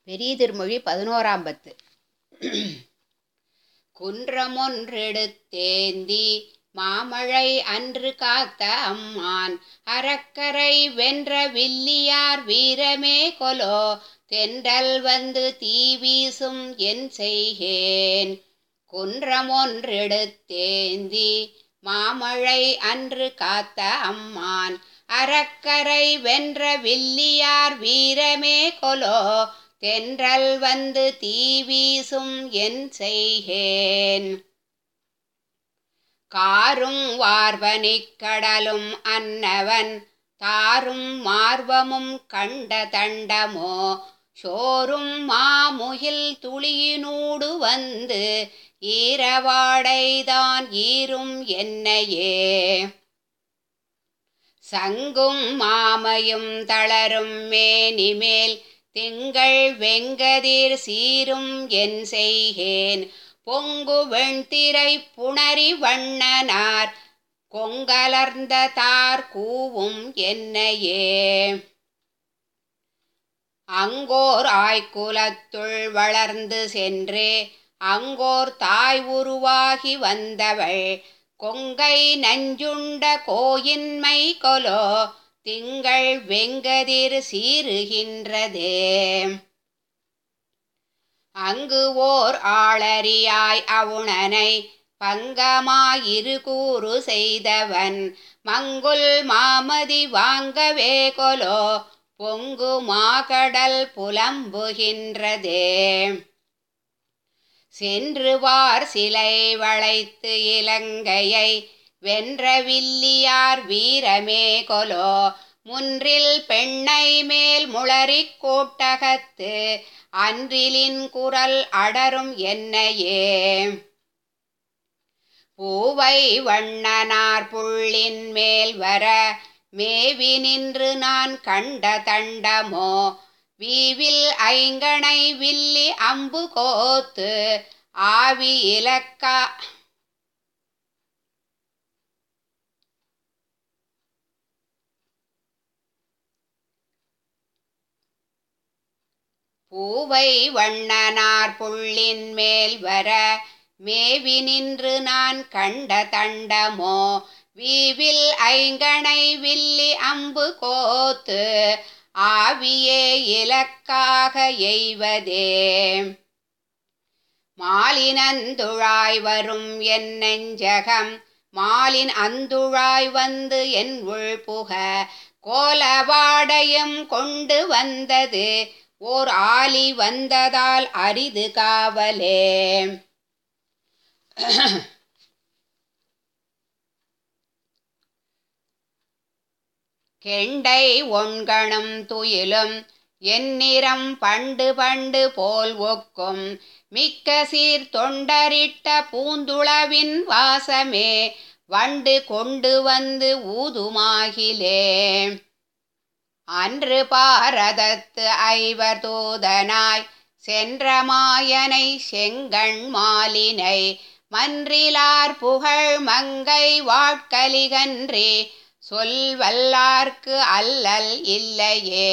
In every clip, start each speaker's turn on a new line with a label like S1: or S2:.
S1: பெரிய திருமொழி பதினோராம் பத்து குன்றமொன்றெடுத்தேந்தி மாமழை அன்று காத்த அம்மான் அறக்கரை வென்ற வில்லியார் வீரமே கொலோ தென்றல் வந்து தீ வீசும் என் செய்கேன் குன்றமொன்றெடுத்தேந்தி மாமழை அன்று காத்த அம்மான் அறக்கரை வென்ற வில்லியார் வீரமே கொலோ தென்றல் வந்து தீ வீசும் என் செய்கேன் காரும் வார்வனிக் கடலும் அன்னவன் தாரும் மார்வமும் கண்ட தண்டமோ சோறும் மாமுகில் துளியினூடு வந்து ஈரவாடைதான் ஈரும் என்னையே சங்கும் மாமையும் தளரும் மேனிமேல் திங்கள் வெங்கதிர் சீரும் என் செய்கேன் பொங்கு வெண்திரை புணரி வண்ணனார் கொங்கலர்ந்த தார் கூவும் என்னையே அங்கோர் ஆய்குலத்துள் வளர்ந்து சென்றே அங்கோர் தாய் உருவாகி வந்தவள் கொங்கை நஞ்சுண்ட கோயின்மை கொலோ திங்கள் வெங்கதிர் சீருகின்றதே அங்கு ஓர் ஆளறியாய் அவுணனை பங்கமாயிரு கூறு செய்தவன் மங்குல் மாமதி வாங்கவே கொலோ பொங்கு மாகடல் புலம்புகின்றதே சென்று வார் சிலை வளைத்து இலங்கையை வென்ற வில்லியார் வீரமே கொலோ முன்றில் பெண்ணை மேல் முளரிக் கோட்டகத்து அன்றிலின் குரல் அடரும் என்னையே பூவை வண்ணனார் புள்ளின் மேல் வர மேவி நின்று நான் கண்ட தண்டமோ வீவில் ஐங்கணை வில்லி அம்பு கோத்து ஆவி இலக்கா பூவை வண்ணனார் புள்ளின் மேல் வர மேவி நின்று நான் கண்ட தண்டமோ வீவில் ஐங்கணை வில்லி அம்பு கோத்து ஆவியே இலக்காக எய்வதே மாலினந்துழாய் வரும் என் நெஞ்சகம் மாலின் அந்துழாய் வந்து என் உள் புக கோலவாடையும் கொண்டு வந்தது ஓர் ஆலி வந்ததால் அரிது காவலே கெண்டை ஒண்கணும் துயிலும் எந்நிறம் பண்டு பண்டு போல் ஒக்கும் மிக்க சீர் தொண்டரிட்ட பூந்துளவின் வாசமே வண்டு கொண்டு வந்து ஊதுமாகிலே அன்று பாரதத்து ஐவர் தூதனாய் சென்ற மாயனை செங்கண் மாலினை மன்றிலார் புகழ் மங்கை வாட்கலிகன்றே சொல்வல்லார்க்கு அல்லல் இல்லையே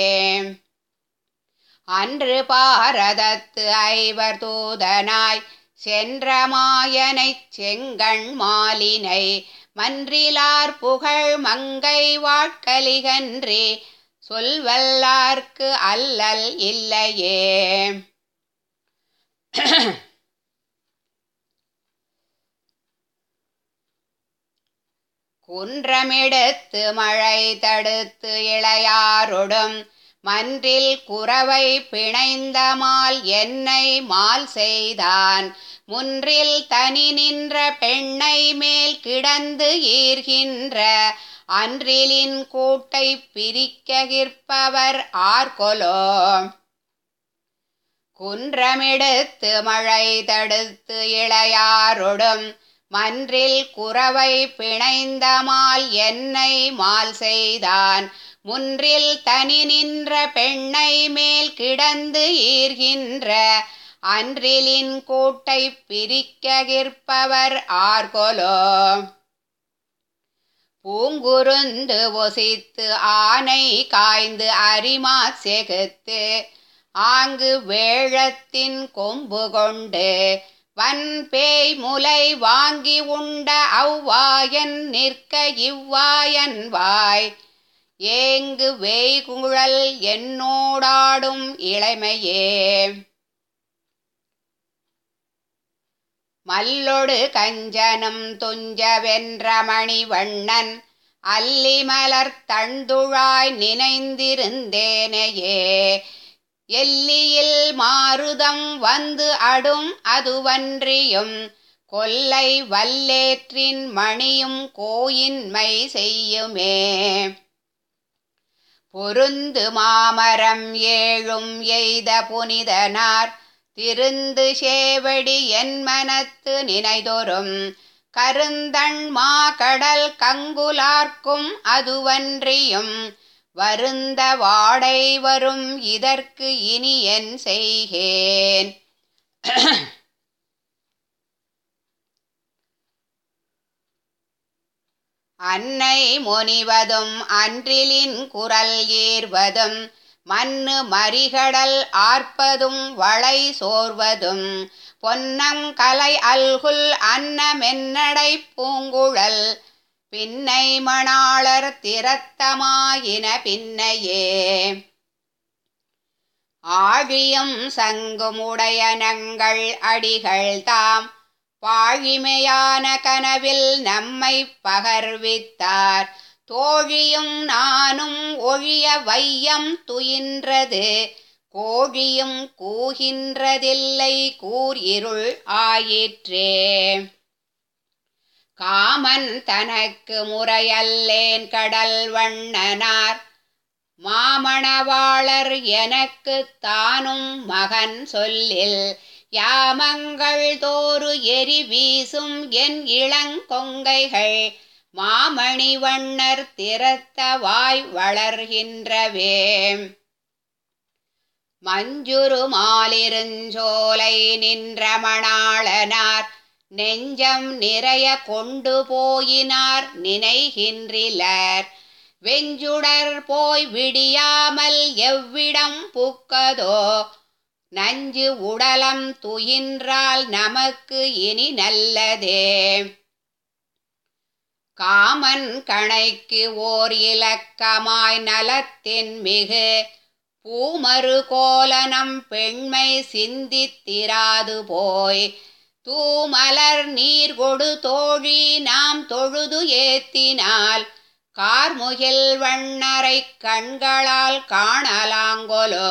S1: அன்று பாரதத்து ஐவர் தூதனாய் சென்ற மாயனைச் செங்கண் மாலினை மன்றிலார் புகழ் மங்கை வாட்கலிகன்றே சொல்வல்லார்க்கு அல்லல் இல்லையே குன்றமெடுத்து மழை தடுத்து இளையாரொடும் மன்றில் குறவை பிணைந்த மால் என்னை மால் செய்தான் முன்றில் தனி நின்ற பெண்ணை மேல் கிடந்து ஈர்கின்ற அன்றிலின் கூட்டை பிரிக்ககிற்பவர் ஆர்கொலோ குன்றமெடுத்து மழை தடுத்து இளையாரொடும் மன்றில் குறவை பிணைந்த மால் என்னை மால் செய்தான் முன்றில் தனி நின்ற பெண்ணை மேல் கிடந்து ஈர்கின்ற அன்றிலின் கூட்டை பிரிக்ககிற்பவர் ஆர்கொலோ பூங்குருந்து ஒசித்து ஆனை காய்ந்து அரிமா செகுத்து ஆங்கு வேழத்தின் கொம்பு கொண்டு வன்பேய் முலை வாங்கி உண்ட அவ்வாயன் நிற்க இவ்வாயன் வாய் ஏங்கு வேய்குழல் என்னோடாடும் இளமையே மல்லொடு கஞ்சனும் துஞ்சவென்ற மணிவண்ணன் அல்லி மலர் தண்டுழாய் நினைந்திருந்தேனையே எல்லியில் மாருதம் வந்து அடும் அதுவன்றியும் கொல்லை வல்லேற்றின் மணியும் கோயின்மை செய்யுமே பொருந்து மாமரம் ஏழும் எய்த புனிதனார் திருந்து சேவடி என் மனத்து நினைதொரும் கருந்தண் மா கடல் கங்குலார்க்கும் அதுவன்றியும் வருந்த வாடை வரும் இதற்கு இனி என் செய்கேன் அன்னை முனிவதும் அன்றிலின் குரல் ஏர்வதும் மண்ணு மறிகடல் ஆர்ப்பதும் வளை சோர்வதும் பொன்னம் கலை அல்குல் அன்னமென்னடை பூங்குழல் பின்னை மணாளர் திரத்தமாயின பின்னையே ஆழியும் சங்கும் உடையனங்கள் அடிகள் தாம் பாழிமையான கனவில் நம்மை பகர்வித்தார் தோழியும் நானும் ஒழிய வையம் துயின்றது கோழியும் கூகின்றதில்லை கூர் இருள் ஆயிற்றே காமன் தனக்கு முறையல்லேன் கடல் வண்ணனார் மாமணவாளர் எனக்கு தானும் மகன் சொல்லில் யாமங்கள் தோறு எரி வீசும் என் இளங்கொங்கைகள் மாமணி வண்ணர் திறத்த வாய் வளர்கின்றவே மஞ்சுரு மாலிருஞ்சோலை நின்ற மணாளனார் நெஞ்சம் நிறைய கொண்டு போயினார் நினைகின்றிலர் வெஞ்சுடர் போய் விடியாமல் எவ்விடம் புக்கதோ நஞ்சு உடலம் துயின்றால் நமக்கு இனி நல்லதே காமன் கணைக்கு ஓர் இலக்கமாய் நலத்தின் மிகு பூமறு கோலனம் பெண்மை சிந்தித்திராது போய் தூமலர் நீர் கொடு தோழி நாம் தொழுது ஏத்தினால் கார்முகில் வண்ணரை கண்களால் காணலாங்கொலோ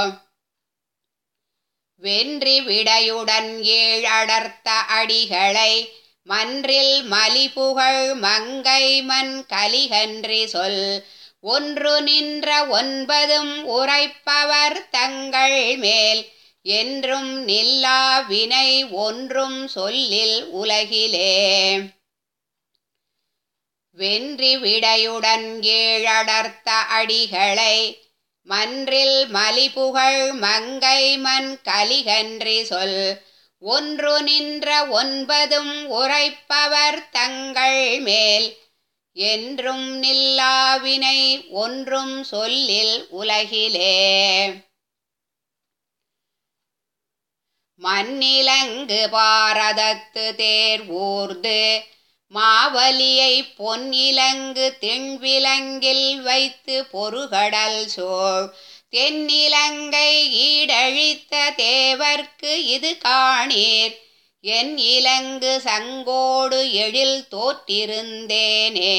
S1: வென்றி விடையுடன் ஏழடர்த்த அடிகளை மன்றில் மலிபுகழ் மங்கை மன் கலிகன்றி சொல் ஒன்று நின்ற ஒன்பதும் உரைப்பவர் தங்கள் மேல் என்றும் நில்லா வினை ஒன்றும் சொல்லில் உலகிலே வென்றி விடையுடன் ஏழடர்த்த அடிகளை மன்றில் மலிபுகழ் மங்கை மன் கலிகன்றி சொல் ஒன்று நின்ற ஒன்பதும் உரைப்பவர் தங்கள் மேல் என்றும் நில்லாவினை ஒன்றும் சொல்லில் உலகிலே மண்ணிலங்கு பாரதத்து தேர் ஊர்ந்து மாவலியை பொன்னிலங்கு திண்விலங்கில் வைத்து பொறுகடல் சோழ் தென்னிலங்கை ஈடழித்த தேவர்க்கு இது காணீர் என் இலங்கு சங்கோடு எழில் தோற்றிருந்தேனே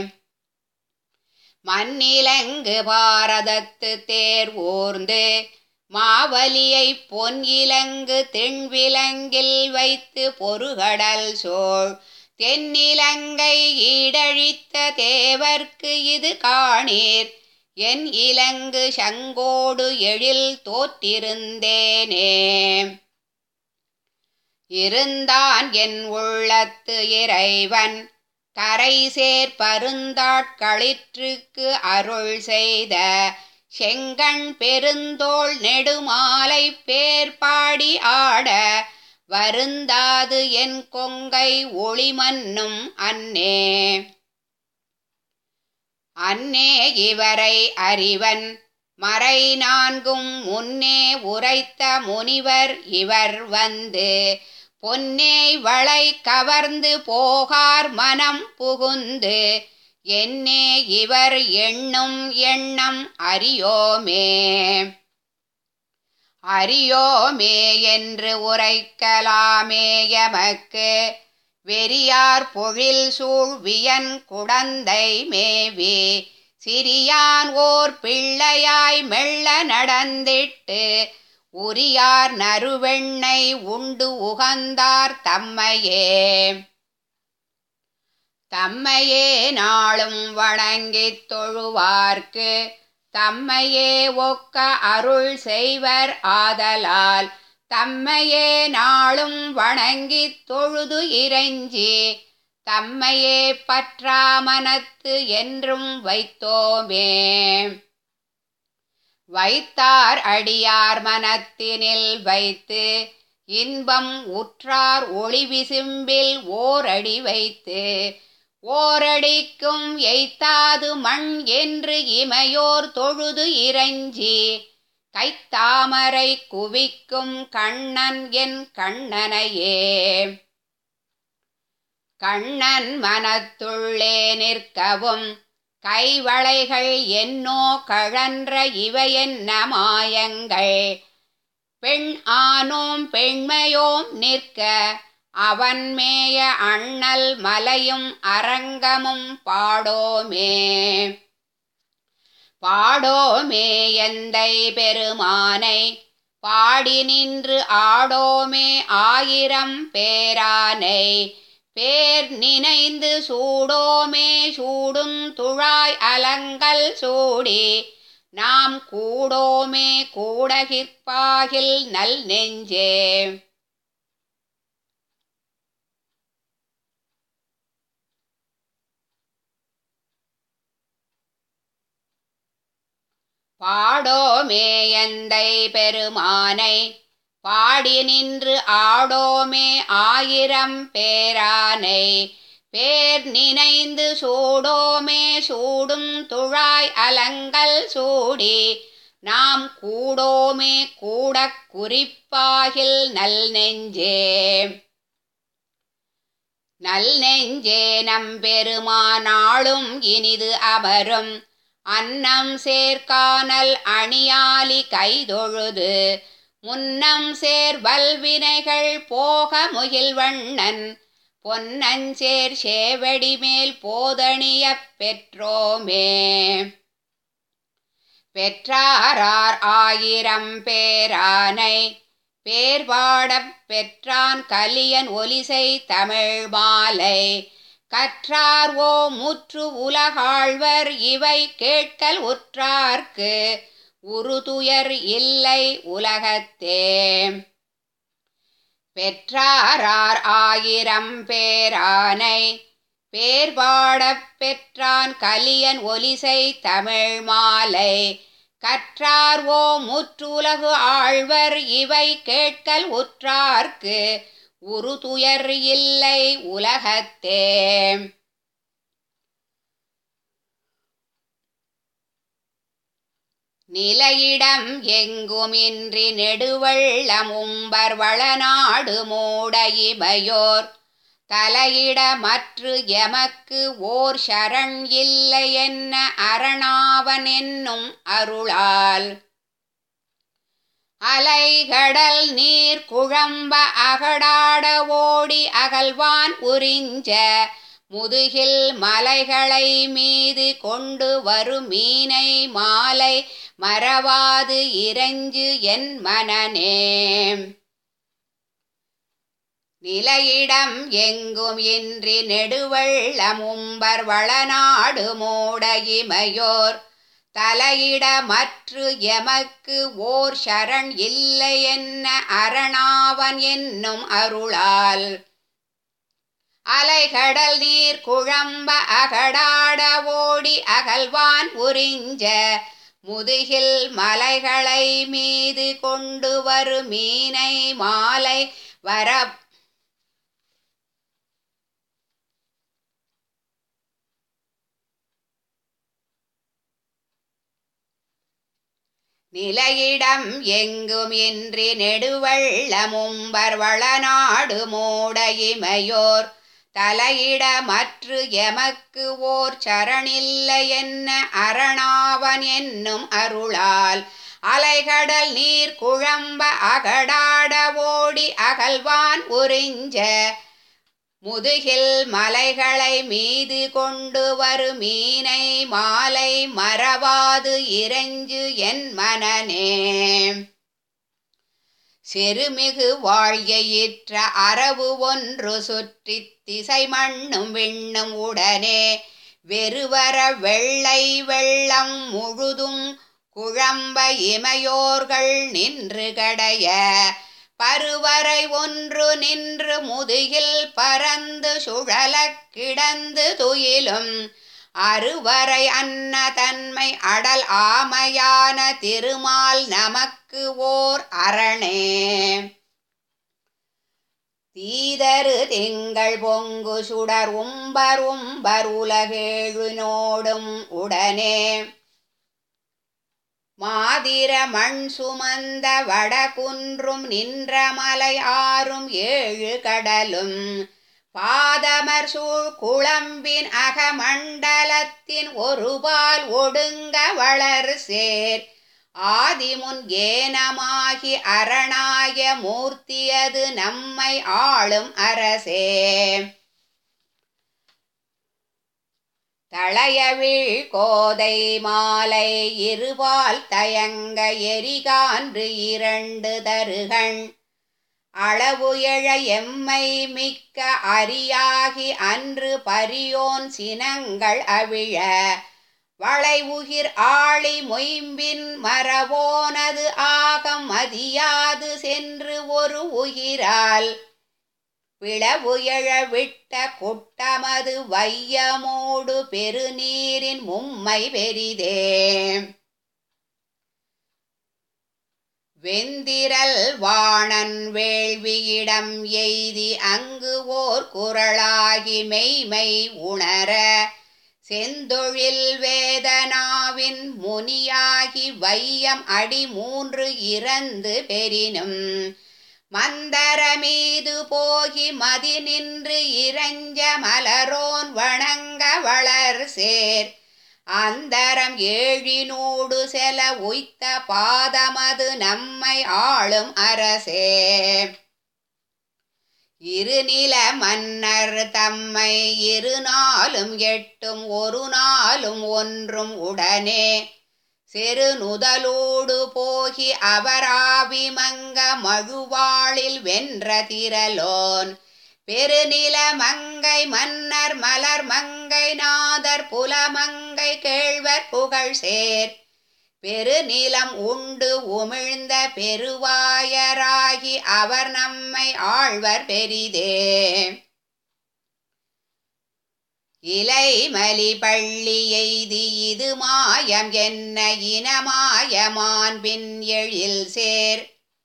S1: மண்ணிலங்கு பாரதத்து தேர் ஊர்ந்து மாவலியை பொன் இலங்கு தென்விலங்கில் வைத்து பொறுகடல் சோழ் தென்னிலங்கை ஈடழித்த தேவர்க்கு இது காணீர் என் இலங்கு சங்கோடு எழில் தோற்றிருந்தேனே இருந்தான் என் உள்ளத்து இறைவன் கரை சேர் பருந்தாட்களிற்றுக்கு அருள் செய்த செங்கண் பெருந்தோள் நெடுமாலை பேர் பாடி ஆட வருந்தாது என் கொங்கை ஒளிமன்னும் அன்னே அன்னே இவரை அறிவன் மறை நான்கும் முன்னே உரைத்த முனிவர் இவர் வந்து பொன்னே வளை கவர்ந்து போகார் மனம் புகுந்து என்னே இவர் எண்ணும் எண்ணம் அறியோமே அறியோமே என்று உரைக்கலாமே எமக்கு வெறியார் பொழில் சூழ்வியன் குடந்தை மேவி சிறியான் ஓர் பிள்ளையாய் மெல்ல நடந்திட்டு உரியார் நறுவெண்ணை உண்டு உகந்தார் தம்மையே தம்மையே நாளும் வணங்கித் தொழுவார்க்கு தம்மையே ஒக்க அருள் செய்வர் ஆதலால் தம்மையே நாளும் வணங்கித் தொழுது இறைஞ்சி தம்மையே பற்றாமனத்து என்றும் வைத்தோமே வைத்தார் அடியார் மனத்தினில் வைத்து இன்பம் உற்றார் ஒளி விசும்பில் ஓரடி வைத்து ஓரடிக்கும் எய்த்தாது மண் என்று இமையோர் தொழுது இறைஞ்சி கைத்தாமரை குவிக்கும் கண்ணன் என் கண்ணனையே கண்ணன் மனத்துள்ளே நிற்கவும் கைவளைகள் என்னோ கழன்ற இவையென்ன மாயங்கள் பெண் ஆனோம் பெண்மையோம் நிற்க அவன் மேய அண்ணல் மலையும் அரங்கமும் பாடோமே பாடோமே எந்தை பெருமானை பாடி நின்று ஆடோமே ஆயிரம் பேரானை பேர் நினைந்து சூடோமே சூடும் துழாய் அலங்கல் சூடி நாம் கூடோமே கூடகிற்பாகில் நல் நெஞ்சே பாடோமே எந்தை பெருமானை பாடி நின்று ஆடோமே ஆயிரம் பேரானை பேர் நினைந்து சூடோமே சூடும் துழாய் அலங்கல் சூடி நாம் கூடோமே கூடக் குறிப்பாகில் நல் நெஞ்சே நல் நெஞ்சே நம்பெருமானாளும் இனிது அமரும் அன்னம் சேர்க்கானல் அணியாலி கைதொழுது முன்னம் சேர் வல்வினைகள் போக முகில்வண்ணன் பொன்னஞ்சேர் சேவடி மேல் போதணியப் பெற்றோமே பெற்றாரார் ஆயிரம் பேரானை பேர் பாடப் பெற்றான் கலியன் ஒலிசை தமிழ் மாலை கற்றார் ஓ முற்று உலகாழ்வர் இவை கேட்கல் உற்றார்க்கு உருதுயர் இல்லை உலகத்தே பெற்றாரார் ஆயிரம் பேரானை பேர் பாடப் பெற்றான் கலியன் ஒலிசை தமிழ் மாலை கற்றார் ஓ முற்றுலகு ஆழ்வர் இவை கேட்கல் உற்றார்க்கு உருதுயர் இல்லை உலகத்தே நிலையிடம் எங்குமின்றி நெடுவள்ளமும்பர் வளநாடு மூட இமையோர் தலையிடமற்று எமக்கு ஓர் சரண் இல்லை என்ன அரணாவன் என்னும் அருளால் அலைகடல் நீர் குழம்ப அகடாட ஓடி அகல்வான் உறிஞ்ச முதுகில் மலைகளை மீது கொண்டு வரும் மீனை மாலை மறவாது இறைஞ்சு என் மனநே நிலையிடம் எங்கும் இன்றி நெடுவள்ளமும்பர் வளநாடு மூட இமையோர் தலையிடமற்று எமக்கு ஓர் சரண் இல்லை என்ன அரணாவன் என்னும் அருளால் அலைகடல் நீர் குழம்ப அகடாட ஓடி அகல்வான் உறிஞ்ச முதுகில் மலைகளை மீது கொண்டு வரு மீனை மாலை வர நிலையிடம் எங்கும் இன்றி நெடுவள்ளமும்பர் வளநாடு மூட இமையோர் தலையிடமற்று எமக்கு ஓர் சரணில்லை என்ன அரணாவன் என்னும் அருளால் அலைகடல் நீர் குழம்ப அகடாட ஓடி அகல்வான் உறிஞ்ச முதுகில் மலைகளை மீது கொண்டு வரும் மீனை மாலை மறவாது இறைஞ்சு என் மனனே செருமிகு வாழ்யையிற்ற அரவு ஒன்று சுற்றி திசை மண்ணும் விண்ணும் உடனே வெறுவர வெள்ளை வெள்ளம் முழுதும் குழம்ப இமையோர்கள் நின்று கடைய பருவரை ஒன்று நின்று முதுகில் பறந்து சுழலக் கிடந்து துயிலும் அருவரை அன்ன தன்மை அடல் ஆமையான திருமால் நமக்கு ஓர் அரணே தீதரு திங்கள் பொங்கு சுடர் உம்பர் உம்பர் உலகேழு நோடும் உடனே மாதிர மண் சுமந்த வடகுன்றும் நின்ற மலை ஆறும் ஏழு கடலும் பாதமர் சூழ் குழம்பின் அகமண்டலத்தின் ஒருபால் ஒடுங்க வளர் சேர் ஆதிமுன் ஏனமாகி அரணாய மூர்த்தியது நம்மை ஆளும் அரசே தளையவிழ் கோதை மாலை இருபால் தயங்க எரிகான்று இரண்டு தருகண் அளவு எழ எம்மை மிக்க அரியாகி அன்று பரியோன் சினங்கள் அவிழ வளைவுகிர் ஆளி மொயம்பின் மரபோனது ஆகம் மதியாது சென்று ஒரு உயிரால் பிளவு எழ விட்ட குட்டமது வையமோடு பெருநீரின் மும்மை பெரிதே வெந்திரல் வாணன் வேள்வியிடம் எய்தி அங்கு ஓர் குரலாகி மெய்மை உணர செந்தொழில் வேதனாவின் முனியாகி வையம் அடி மூன்று இறந்து பெறினும் மந்தர மீது போகி மதி நின்று இறைஞ்ச மலரோன் வணங்க வளர் சேர் அந்தரம் ஏழினோடு செல உய்த்த பாதமது நம்மை ஆளும் அரசே இருநில மன்னர் தம்மை இரு நாளும் எட்டும் ஒரு நாளும் ஒன்றும் உடனே செரு நுதலோடு போகி அவராவிமங்க மழுவாளில் வென்ற திரலோன் பெருநில மங்கை மன்னர் மலர் மங்கை நாதர் புலமங்கை கேழ்வர் புகழ் சேர் பெருநிலம் உண்டு உமிழ்ந்த பெருவாயராகி அவர் நம்மை ஆழ்வர் பெரிதே இலைமலி பள்ளி எய்தி இது மாயம் என்ன இனமாயமான் பின் எழில் சேர்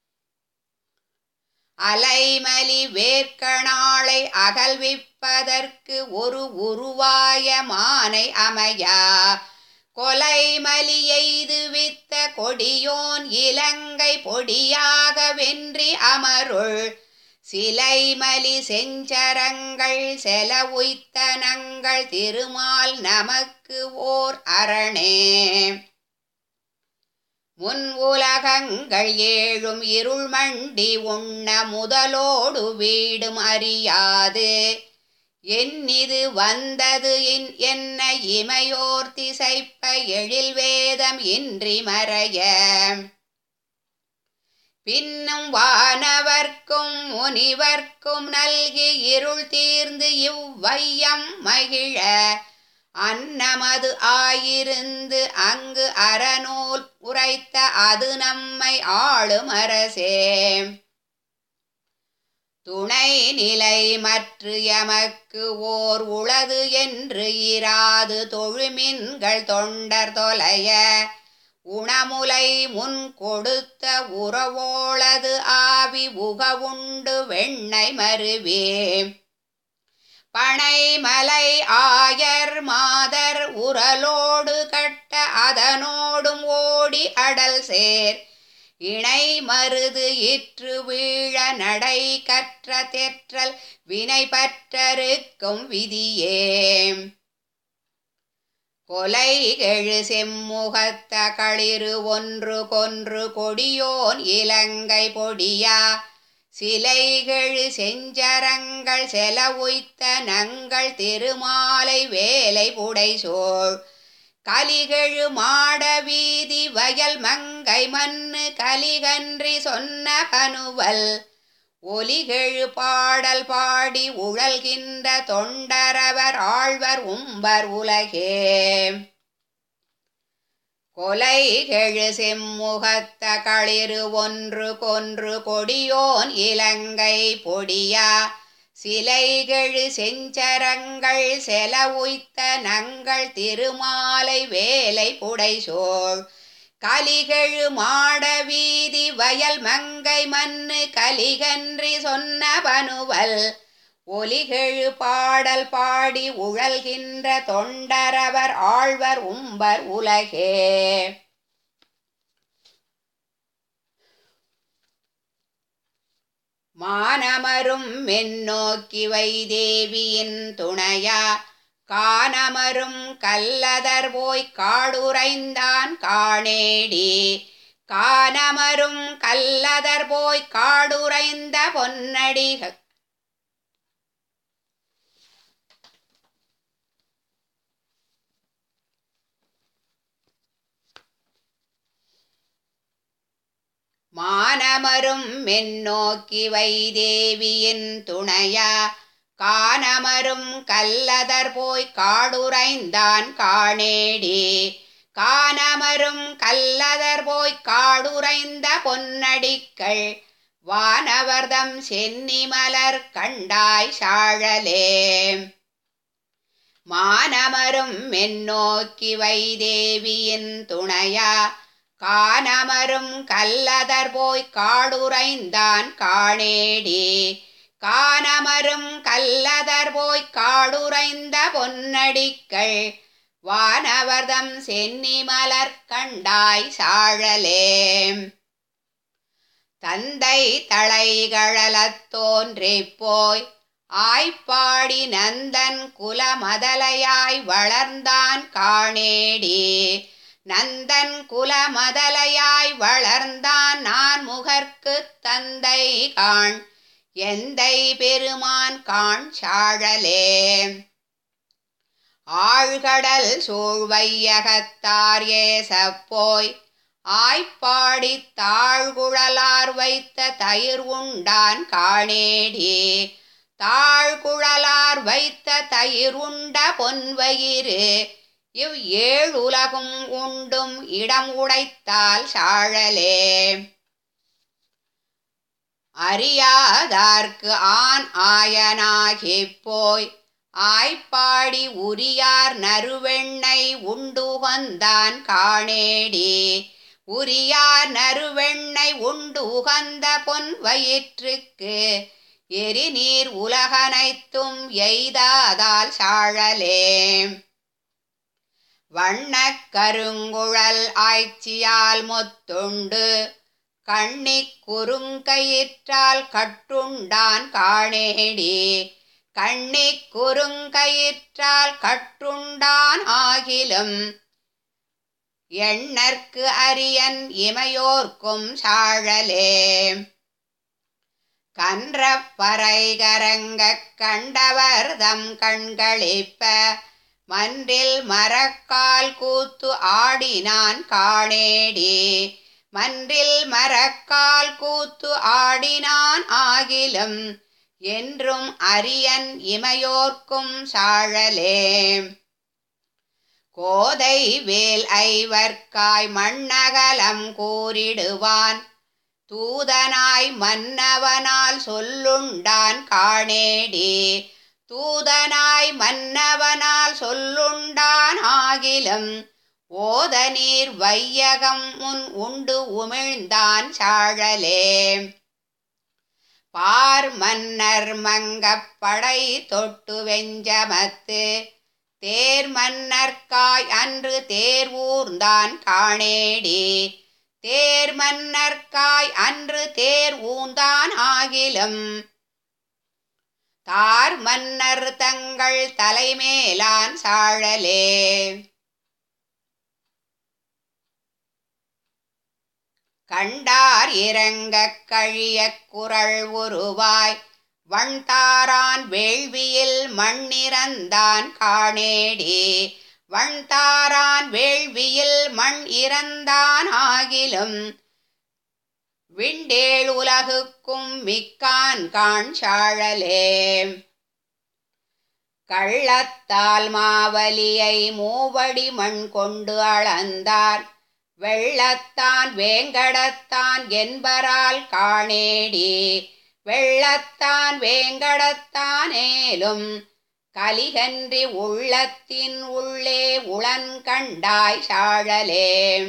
S1: அலைமலி வேர்க்கணாளை அகல்விப்பதற்கு ஒரு உருவாய மானை அமையா கொலைமலி எய்து வித்த கொடியோன் இலங்கை பொடியாக வென்றி அமருள் சிலைமலி செஞ்சரங்கள் செல உய்த்தனங்கள் திருமால் நமக்கு ஓர் அரணே முன் உலகங்கள் ஏழும் இருள் மண்டி உண்ண முதலோடு வீடும் அறியாது என்னிது வந்தது இன் என்ன இமையோர் திசைப்ப எழில் வேதம் இன்றி மறைய பின்னும் வானவர்க்கும் முனிவர்க்கும் நல்கி இருள் தீர்ந்து இவ்வையம் மகிழ அன்னமது ஆயிருந்து அங்கு அறநூல் உரைத்த அது நம்மை ஆளும் அரசே துணை நிலை மற்ற எமக்கு ஓர் உளது என்று இராது தொழுமின்கள் தொண்டர் தொலைய உணமுலை முன் கொடுத்த உறவோளது ஆவி உகவுண்டு வெண்ணை மருவே பனைமலை ஆயர் மாதர் உரலோடு கட்ட அதனோடும் ஓடி அடல் சேர் இணை மருது இற்று வீழ நடை கற்ற தெற்றல் வினை பற்றருக்கும் விதியே கொலைகெழு செம்முகத்த களிறு ஒன்று கொன்று கொடியோன் இலங்கை பொடியா சிலைகெழு செஞ்சரங்கள் செலவுய்த்த நங்கள் திருமாலை வேலை புடைசோள் கலிகெழு மாட வீதி வயல் மங்கை மண்ணு கலிகன்றி சொன்ன கனுவல் ஒலிகெழு பாடல் பாடி உழல்கின்ற தொண்டரவர் ஆழ்வர் உம்பர் உலகே கொலைகெழு செம்முகத்த களிறு ஒன்று கொன்று கொடியோன் இலங்கை பொடியா சிலைகெழு செஞ்சரங்கள் செலவுய்த்த நங்கள் திருமாலை வேலை புடைசோள் கலிகெழு மாட வீதி வயல் மங்கை மண்ணு கலிகன்றி சொன்ன பனுவல் ஒலிகெழு பாடல் பாடி உழல்கின்ற தொண்டரவர் ஆழ்வர் உம்பர் உலகே மானமரும் மென்னோக்கி வைதேவியின் துணையா கானமரும் கல்லதர் போய் காடுரைந்தான் காணேடி கானமரும் கல்லதர் போய் காடுரைந்த பொன்னடிக மானமரும் மென்னோக்கி வைதேவியின் துணையா கானமரும் கல்லதர் போய் காடுரைந்தான் காணேடி கானமரும் கல்லதர் போய் காடுரைந்த பொன்னடிக்கள் வானவர்தம் சென்னி மலர் கண்டாய் சாழலே மானமரும் மென்னோக்கி வைதேவியின் துணையா கானமரும் கல்லதர் போய் காடுரைந்தான் காணேடி கானமரும் கல்லதர் போய் காடுரைந்த பொன்னடிக்கள் வானவர்தம் சென்னி மலர் கண்டாய் சாழலே தந்தை தலைகழலத் தோன்றிப் போய் ஆய்ப்பாடி நந்தன் குலமதலையாய் வளர்ந்தான் காணேடி நந்தன் குலமதலையாய் வளர்ந்தான் நான் முகர்க்கு தந்தை காண் எந்தை பெருமான் காண் சாழலே ஆழ்கடல் சூழ்வையகத்தார் ஏசப்போய் ஆய்ப்பாடி தாழ்குழலார் வைத்த தயிர் உண்டான் காணேடி தாழ்குழலார் வைத்த தயிர் உண்ட பொன்வயிறு இவ் ஏழுலகும் உண்டும் இடம் உடைத்தால் சாழலே அறியாதார்க்கு ஆண் ஆயனாகிப் போய் ஆய்ப்பாடி உரியார் நறுவெண்ணை உண்டுகந்தான் காணேடி உரியார் நறுவெண்ணை உண்டு உகந்த பொன் வயிற்றுக்கு எரிநீர் உலகனைத்தும் எய்தாதால் சாழலே வண்ணக் கருங்குழல் ஆய்ச்சியால் மொத்துண்டு கண்ணிக் குறுங்கயிற்றால் கட்டுண்டான் காணேடி கண்ணிக் குறுங்கயிற்றால் கட்டுண்டான் ஆகிலும் எண்ணற்கு அரியன் இமையோர்க்கும் சாழலே கன்றப்பறைகரங்கக் கண்டவர் தம் கண்களிப்ப மன்றில் மரக்கால் கூத்து ஆடினான் காணேடி மன்றில் மரக்கால் கூத்து ஆடினான் ஆகிலும் என்றும் அரியன் இமையோர்க்கும் சாழலே கோதை வேல் ஐவர்க்காய் மண்ணகலம் கூறிடுவான் தூதனாய் மன்னவனால் சொல்லுண்டான் காணேடி தூதனாய் மன்னவனால் சொல்லுண்டான் ஆகிலும் ஓத நீர் வையகம் முன் உண்டு உமிழ்ந்தான் சாழலே பார் மன்னர் மங்கப்படை தொட்டு வெஞ்சமத்து தேர் மன்னர்க்காய் அன்று தேர் ஊர்ந்தான் காணேடி தேர் மன்னர்க்காய் அன்று தேர் ஊந்தான் ஆகிலும் தார் மன்னர் தங்கள் தலைமேலான் சாழலே கண்டார் இறங்கக் கழியக் குரல் உருவாய் வண்தாரான் வேள்வியில் மண்ணிறந்தான் காணேடி வண்தாரான் வேள்வியில் மண் இறந்தான் ஆகிலும் விண்டேழ் உலகுக்கும் மிக்கான் காண் சாழலே கள்ளத்தால் மாவலியை மூவடி மண் கொண்டு அளந்தார் வெள்ளத்தான் வேங்கடத்தான் என்பரால் காணேடி வெள்ளத்தான் வேங்கடத்தானேலும் கலிகன்றி உள்ளத்தின் உள்ளே உளன்கண்டாய் சாழலே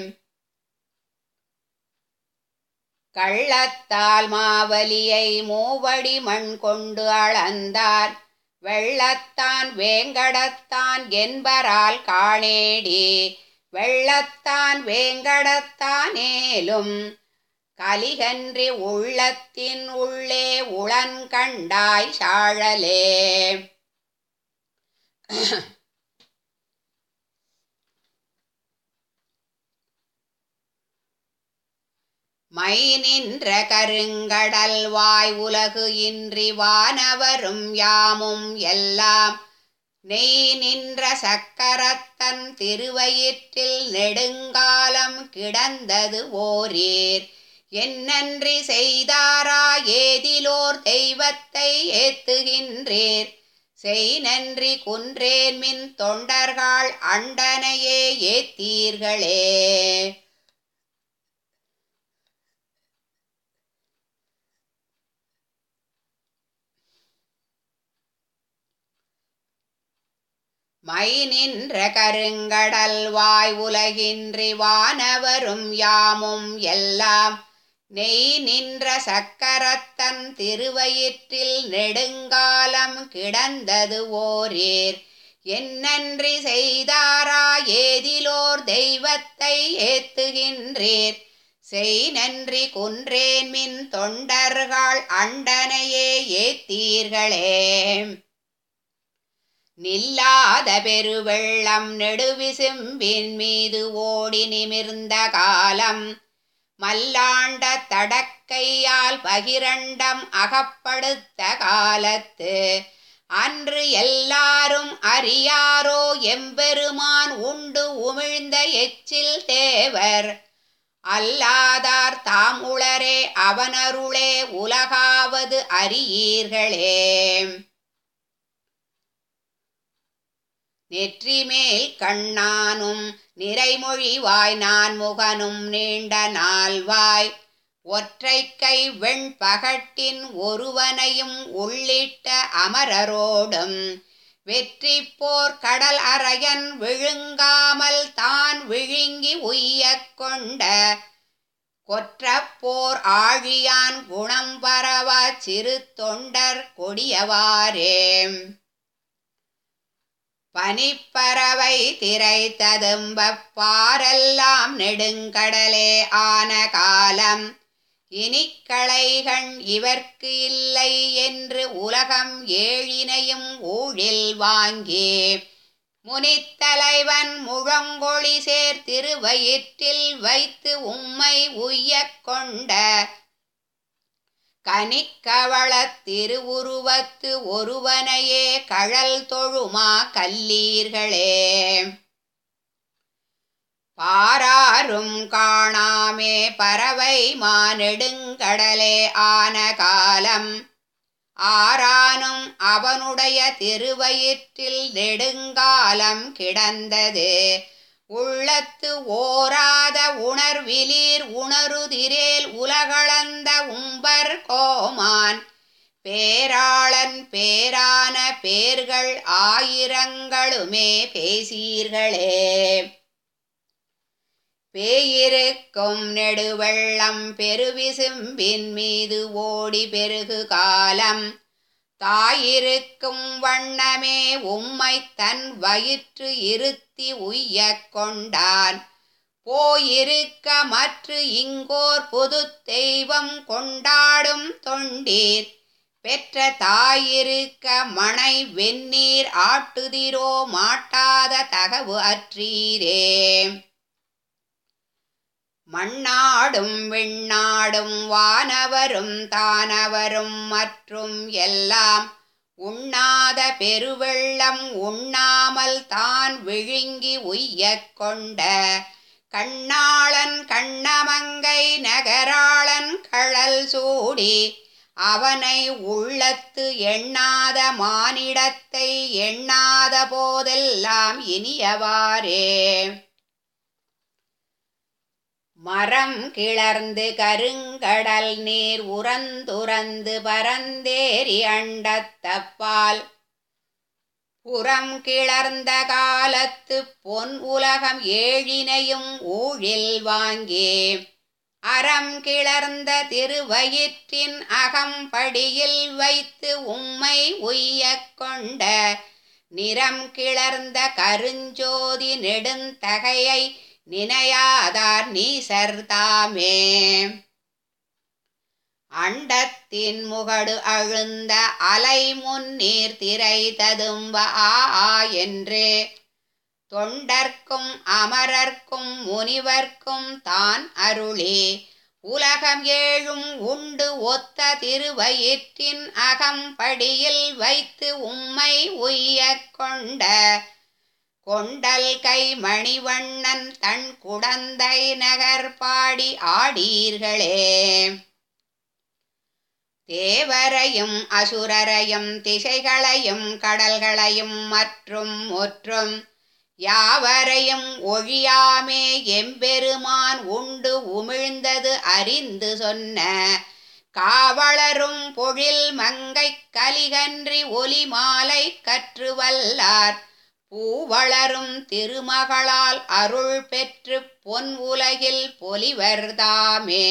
S1: கள்ளத்தால் மாவலியை மூவடி மண் கொண்டு அளந்தார் வெள்ளத்தான் வேங்கடத்தான் என்பரால் காணேடி வெள்ளத்தான் வேங்கடத்தானேலும் கலிகன்றி உள்ளத்தின் உள்ளே உளன்கண்டாய் சாழலே மை நின்ற கருங்கடல் வாய் உலகு இன்றி வானவரும் யாமும் எல்லாம் நெய் நின்ற சக்கரத்தன் திருவயிற்றில் நெடுங்காலம் கிடந்தது ஓரீர் என்னன்றி செய்தாரா ஏதிலோர் தெய்வத்தை ஏத்துகின்றீர் செய் நன்றி குன்றேன் மின் தொண்டர்கள் அண்டனையே ஏத்தீர்களே மை நின்ற கருங்கடல் வாய் உலகின்றி வானவரும் யாமும் எல்லாம் நெய் நின்ற சக்கரத்தன் திருவயிற்றில் நெடுங்காலம் கிடந்தது ஓரீர் என்னன்றி செய்தாரா ஏதிலோர் தெய்வத்தை ஏத்துகின்றீர் செய் நன்றி குன்றேன் மின் தொண்டர்கள் அண்டனையே ஏத்தீர்களே நில்லாத பெருவெள்ளம் நெடுவிசும்பின் மீது ஓடி நிமிர்ந்த காலம் மல்லாண்ட தடக்கையால் பகிரண்டம் அகப்படுத்த காலத்து அன்று எல்லாரும் அறியாரோ எம்பெருமான் உண்டு உமிழ்ந்த எச்சில் தேவர் அல்லாதார் தாம் உளரே அவனருளே உலகாவது அறியீர்களே நெற்றிமேல் கண்ணானும் நிறைமொழிவாய் நான் முகனும் நீண்ட நால்வாய் ஒற்றை கை வெண்பகட்டின் ஒருவனையும் உள்ளிட்ட அமரரோடும் வெற்றி போர் கடல் அரையன் விழுங்காமல் தான் விழுங்கி உய்யக் கொண்ட கொற்றப்போர் ஆழியான் குணம் பரவ சிறு தொண்டர் கொடியவாரே பனிப்பறவை திரை ததும்பப் பாரெல்லாம் நெடுங்கடலே ஆன காலம் இனிக்களைகண் இவர்க்கு இல்லை என்று உலகம் ஏழினையும் ஊழில் வாங்கி முனித்தலைவன் முழங்கொழி சேர் திருவயிற்றில் வைத்து உம்மை உய்யக் கொண்ட கனிக்கவளத் திருவுருவத்து ஒருவனையே கழல் தொழுமா கல்லீர்களே பாராரும் காணாமே பறவை மானெடுங்கடலே ஆன காலம் ஆரானும் அவனுடைய திருவயிற்றில் நெடுங்காலம் கிடந்தது உள்ளத்து ஓராத உணர்விலீர் உணருதிரேல் உலகளந்த உம்பர் கோமான் பேராளன் பேரான பேர்கள் ஆயிரங்களுமே பேசீர்களே பேயிருக்கும் நெடுவெள்ளம் பெருவிசும்பின் மீது ஓடி பெருகு காலம் தாயிருக்கும் வண்ணமே உம்மை தன் வயிற்று இருத்தி உய்யக் கொண்டான் போயிருக்க மற்று இங்கோர் புது தெய்வம் கொண்டாடும் தொண்டீர் பெற்ற தாயிருக்க மனை வெந்நீர் ஆட்டுதிரோ மாட்டாத தகவு அற்றீரே மண்ணாடும் விண்ணாடும் வானவரும் தானவரும் மற்றும் எல்லாம் உண்ணாத பெருவெள்ளம் உண்ணாமல் தான் விழுங்கி உய்யக் கொண்ட கண்ணாளன் கண்ணமங்கை நகராளன் கழல் சூடி அவனை உள்ளத்து எண்ணாத மானிடத்தை எண்ணாத போதெல்லாம் இனியவாறே மரம் கிளர்ந்து கருங்கடல் நீர் உரந்துரந்து பரந்தேறி அண்டத்தப்பால் புறம் கிளர்ந்த காலத்து பொன் உலகம் ஏழினையும் ஊழில் வாங்கி அறம் கிளர்ந்த திருவயிற்றின் அகம்படியில் வைத்து உம்மை உய்யக் கொண்ட நிறம் கிளர்ந்த கருஞ்சோதி நெடுந்தகையை நினையாதார் நீசர்தாமே அண்டத்தின் முகடு அழுந்த அலை முன்னீர் திரை ததும்ப ஆ ஆ என்றே தொண்டர்க்கும் அமரர்க்கும் முனிவர்க்கும் தான் அருளே உலகம் ஏழும் உண்டு ஒத்த திருவயிற்றின் அகம்படியில் வைத்து உம்மை உய்யக் கொண்ட கொண்டல் கை மணிவண்ணன் தன் குடந்தை நகர் பாடி ஆடீர்களே தேவரையும் அசுரரையும் திசைகளையும் கடல்களையும் மற்றும் ஒற்றும் யாவரையும் ஒழியாமே எம்பெருமான் உண்டு உமிழ்ந்தது அறிந்து சொன்ன காவலரும் பொழில் மங்கை கலிகன்றி ஒலி மாலை கற்று வல்லார் பூவளரும் திருமகளால் அருள் பெற்று பொன் உலகில் பொலிவர்தாமே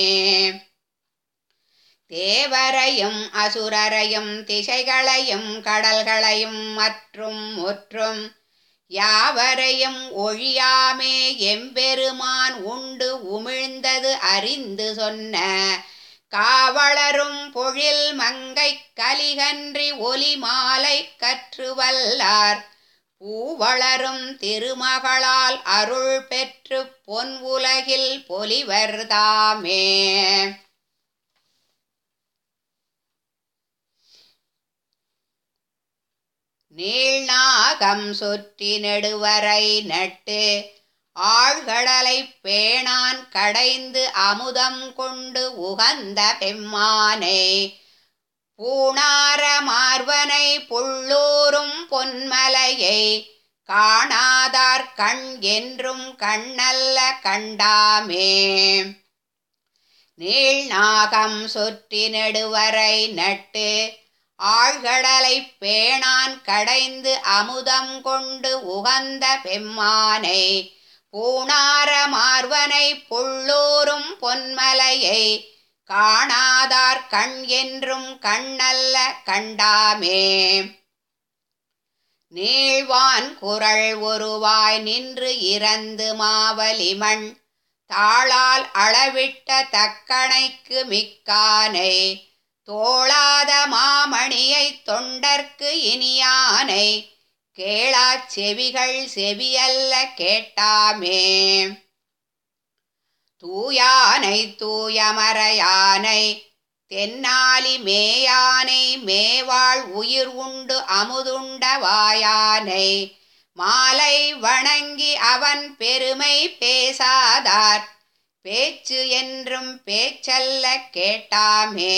S1: தேவரையும் அசுரரையும் திசைகளையும் கடல்களையும் மற்றும் ஒற்றும் யாவரையும் ஒழியாமே எம்பெருமான் உண்டு உமிழ்ந்தது அறிந்து சொன்ன காவலரும் பொழில் மங்கை கலிகன்றி ஒலி மாலை கற்று வல்லார் பூவளரும் திருமகளால் அருள் பெற்று பொன் உலகில் பொலிவர்தாமே நீள்நாகம் சுற்றி நெடுவரை நட்டு ஆழ்கடலை பேணான் கடைந்து அமுதம் கொண்டு உகந்த பெம்மானை பூணார மார்வனை புள்ளூரும் பொன்மலையை காணாதார் கண் என்றும் கண்ணல்ல கண்டாமே நீள்நாகம் சுற்றி நெடுவரை நட்டு ஆழ்கடலை பேணான் கடைந்து அமுதம் கொண்டு உகந்த பெம்மானை பூணார மார்வனை புள்ளூரும் பொன்மலையை காணாதார் கண் என்றும் கண்ணல்ல கண்டாமே நீழ்வான் குரல் ஒருவாய் நின்று இறந்து மாவலிமண் தாளால் அளவிட்ட தக்கணைக்கு மிக்கானை தோளாத மாமணியை தொண்டர்க்கு இனியானை கேளாச் செவிகள் செவியல்ல கேட்டாமே தூயானை தூயமறையானை தென்னாலி மேயானை மேவாள் உயிர் உண்டு அமுதுண்ட வாயானை மாலை வணங்கி அவன் பெருமை பேசாதார் பேச்சு என்றும் பேச்சல்ல கேட்டாமே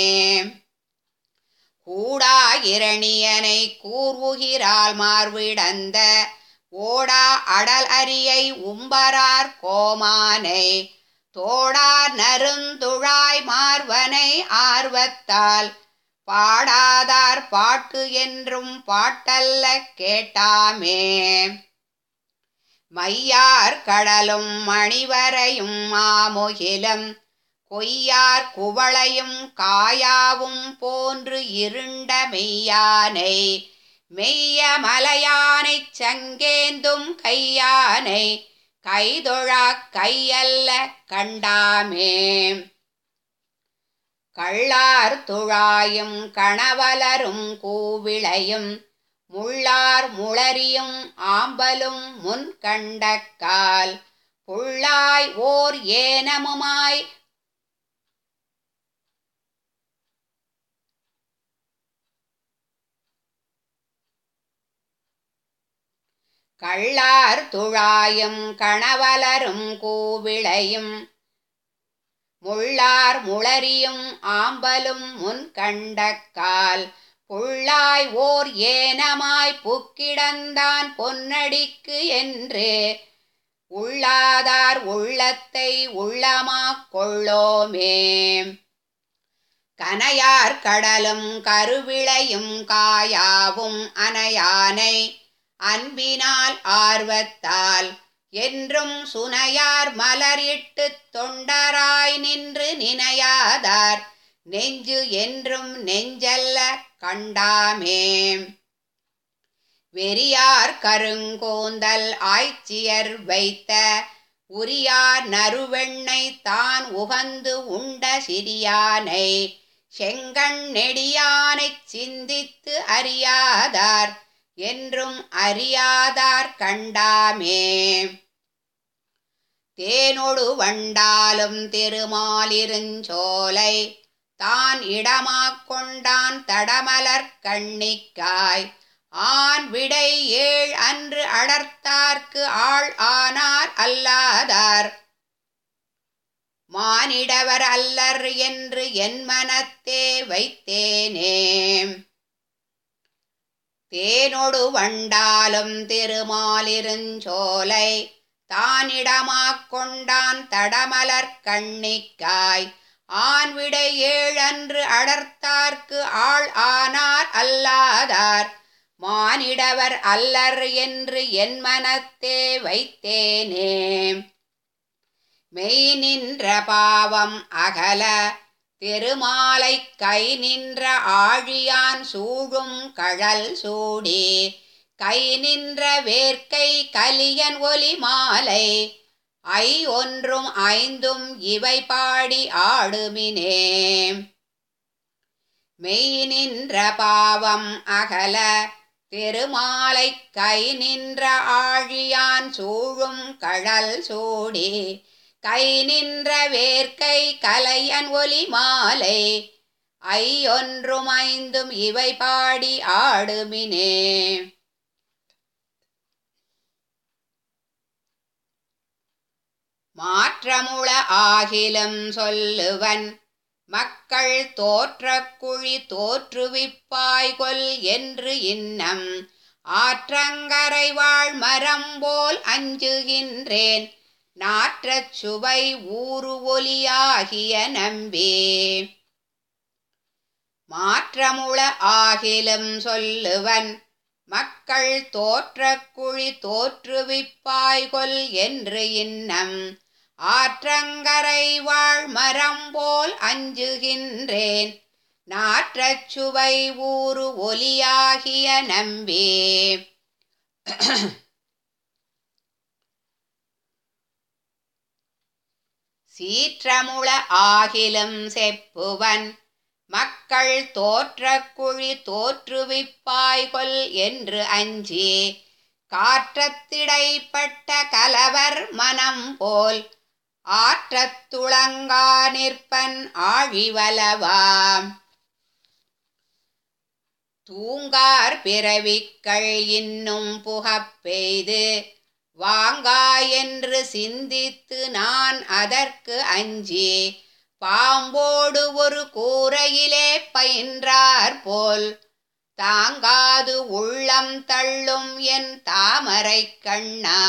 S1: கூடா இரணியனை கூர்வுகிறாள் மார்விடந்த ஓடா அடல் அரியை உம்பரார் கோமானை தோடார் நருந்துழாய் மார்வனை ஆர்வத்தால் பாடாதார் பாட்டு என்றும் பாட்டல்ல கேட்டாமே மையார் கடலும் மணிவரையும் மாமுகிலும் கொய்யார் குவளையும் காயாவும் போன்று இருண்ட மெய்யானை மெய்ய மலையானைச் சங்கேந்தும் கையானை கைதொழா கையல்ல கண்டாமே கள்ளார் துழாயும் கணவலரும் கூவிளையும் முள்ளார் முளரியும் ஆம்பலும் முன் கண்டக்கால் புள்ளாய் ஓர் ஏனமுமாய் கள்ளார் துழாயும் கணவலரும் கூவிளையும் முள்ளார் முளரியும் ஆம்பலும் முன் கண்டக்கால் புள்ளாய் ஓர் ஏனமாய் புக்கிடந்தான் பொன்னடிக்கு என்று உள்ளாதார் உள்ளத்தை உள்ளமாக் கொள்ளோமே கனையார் கடலும் கருவிளையும் காயாவும் அனையானை அன்பினால் ஆர்வத்தால் என்றும் சுனையார் மலரிட்டு தொண்டராய் நின்று நினையாதார் நெஞ்சு என்றும் நெஞ்சல்ல கண்டாமே வெறியார் கருங்கோந்தல் ஆய்ச்சியர் வைத்த உரியார் நறுவெண்ணை தான் உகந்து உண்ட சிறியானை செங்கண் நெடியானைச் சிந்தித்து அறியாதார் என்றும் அறியாதார் கண்டாமே தேனொடு வண்டாலும் திருமாலிருஞ்சோலை தான் இடமாக் கொண்டான் தடமலர் கண்ணிக்காய் ஆண் விடை ஏழ் அன்று அடர்த்தார்க்கு ஆள் ஆனார் அல்லாதார் மானிடவர் அல்லர் என்று என் மனத்தே வைத்தேனே தேனொடு வண்டாலும் திருமாலிருஞ்சோலை தானிடமாக் கொண்டான் தடமலர் கண்ணிக்காய் ஆண் விடை ஏழன்று அடர்த்தார்க்கு ஆள் ஆனார் அல்லாதார் மானிடவர் அல்லர் என்று என் மனத்தே வைத்தேனே மெய் நின்ற பாவம் அகல திருமாலை கை நின்ற ஆழியான் சூழும் கழல் சூடி கை நின்ற வேர்க்கை கலியன் ஒலி மாலை ஐ ஒன்றும் ஐந்தும் இவை பாடி ஆடுமினே மெய் நின்ற பாவம் அகல திருமாலை கை நின்ற ஆழியான் சூழும் கழல் சூடி கை நின்ற வேர்க்கை கலையன் ஒலி மாலை ஐ ஒன்றும் ஐந்தும் இவை பாடி ஆடுமினே மாற்றமுள ஆகிலும் சொல்லுவன் மக்கள் தோற்றக் குழி தோற்றுவிப்பாய்கொல் என்று இன்னம் ஆற்றங்கரை வாழ் மரம் போல் அஞ்சுகின்றேன் நாற்றச் சுவை ஊறு ஒலியாகிய நம்பே மாற்றமுள ஆகிலும் சொல்லுவன் மக்கள் தோற்றக் குழி தோற்றுவிப்பாய்கொல் என்று இன்னம் ஆற்றங்கரை வாழ் மரம் போல் அஞ்சுகின்றேன் நாற்றச் சுவை ஊறு ஒலியாகிய நம்பே சீற்றமுள ஆகிலும் செப்புவன் மக்கள் தோற்றக் குழி தோற்றுவிப்பாய்கொல் என்று அஞ்சி காற்றத்திடைப்பட்ட கலவர் மனம் போல் ஆற்றத் துளங்கா நிற்பன் ஆழிவலவாம் தூங்கார் பிறவிக்கள் இன்னும் புகப் பெய்து வாங்கா என்று சிந்தித்து நான் அதற்கு அஞ்சி பாம்போடு ஒரு கூரையிலே பயின்றார் போல் தாங்காது உள்ளம் தள்ளும் என் தாமரை கண்ணா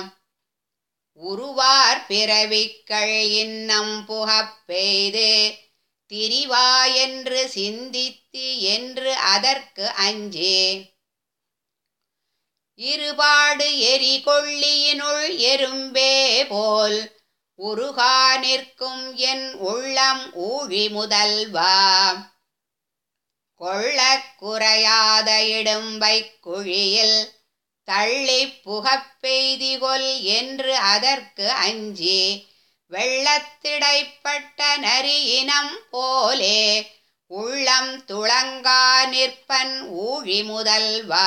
S1: உருவார் பிறவிக்கள் இன்னம் புகப் பெய்து திரிவா என்று சிந்தித்து என்று அதற்கு அஞ்சே இருபாடு எரி கொள்ளியினுள் எறும்பே போல் உருகா நிற்கும் என் உள்ளம் ஊழி முதல்வா கொள்ளக் குறையாத இடும்பை குழியில் தள்ளி புகப்பெய்திகொல் என்று அதற்கு அஞ்சி வெள்ளத்திடைப்பட்ட நரியினம் போலே உள்ளம் துளங்கா நிற்பன் ஊழி முதல்வா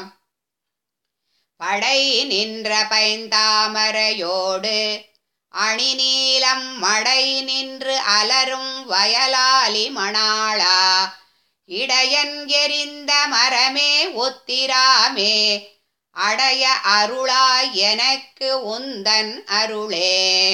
S1: படை நின்ற பைந்தாமரையோடு அணிநீலம் மடை நின்று அலரும் வயலாலி மணாளா இடையன் எரிந்த மரமே ஒத்திராமே அடைய அருளாய் எனக்கு உந்தன் அருளே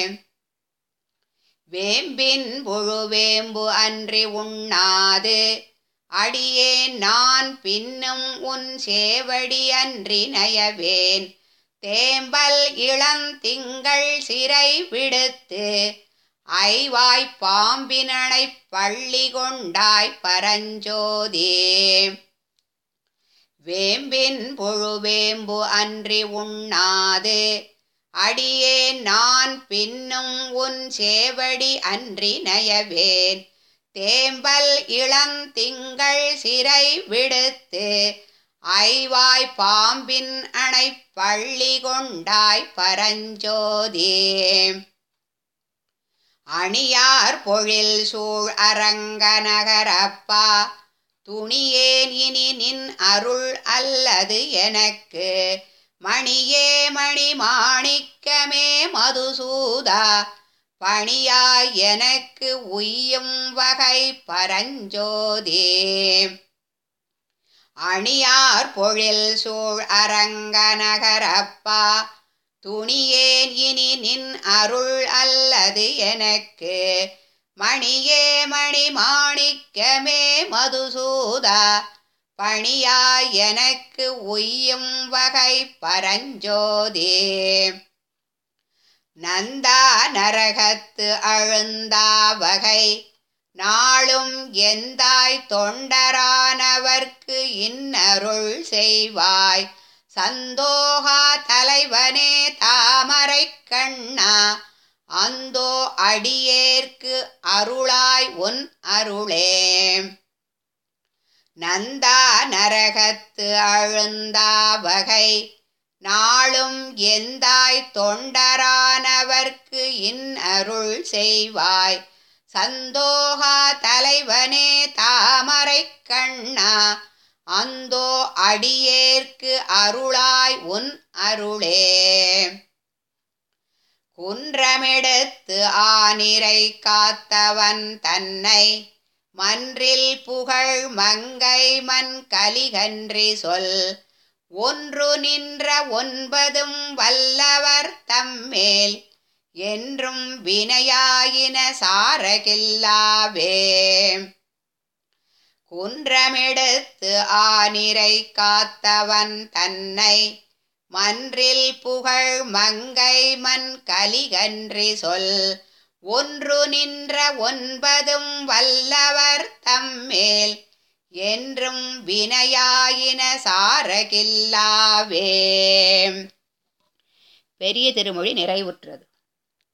S1: வேம்பின் புழுவேம்பு அன்றி உண்ணாது அடியே நான் பின்னும் உன் சேவடி அன்றி நயவேன் தேம்பல் இளந்திங்கள் சிறை விடுத்து ஐவாய் பாம்பினனை பள்ளி கொண்டாய் பரஞ்சோதி வேம்பின் புழுவேம்பு அன்றி உண்ணாது அடியே நான் பின்னும் உன் சேவடி அன்றி நயவேன் தேம்பல் இளந்திங்கள் சிறை விடுத்து ஐவாய் பாம்பின் அணை பள்ளி கொண்டாய் பரஞ்சோதி அணியார் பொழில் சூழ் அரங்க நகரப்பா துணியேன் இனி நின் அருள் அல்லது எனக்கு மணியே மணி மாணிக்கமே மதுசூதா பணியாய் எனக்கு உய்யும் வகை பரஞ்சோதி அணியார் பொழில் சூழ் அரங்க நகரப்பா துணியேன் இனி நின் அருள் அல்லது எனக்கு மணியே மணி மாணிக்கமே மதுசூதா பணியாய் எனக்கு உய்யும் வகை பரஞ்சோதி நந்தா நரகத்து அழுந்தா வகை நாளும் எந்தாய் தொண்டரானவர்க்கு இன்னருள் செய்வாய் சந்தோகா தலைவனே தாமரை கண்ணா அந்தோ அடியேற்கு அருளாய் உன் அருளே நந்தா நரகத்து அழுந்தா வகை நாளும் எந்தாய் தொண்டரானவர்க்கு இன் அருள் செய்வாய் சந்தோகா தலைவனே தாமரை கண்ணா அந்தோ அடியேற்கு அருளாய் உன் அருளே குன்றமெடுத்து ஆனிரை காத்தவன் தன்னை மன்றில் புகழ் மங்கை மண் கலிகன்றி சொல் ஒன்று நின்ற ஒன்பதும் வல்லவர் தம்மேல் என்றும் வினையாயின சாரகில்லாவே குன்றமெடுத்து ஆனிரை காத்தவன் தன்னை மன்றில் புகழ் மங்கை மண் கலிகன்றி சொல் ஒன்று நின்ற ஒன்பதும் வல்லவர் தம்மேல் என்றும் வினையாயின சாரகில்லாவே பெரிய திருமொழி நிறைவுற்றது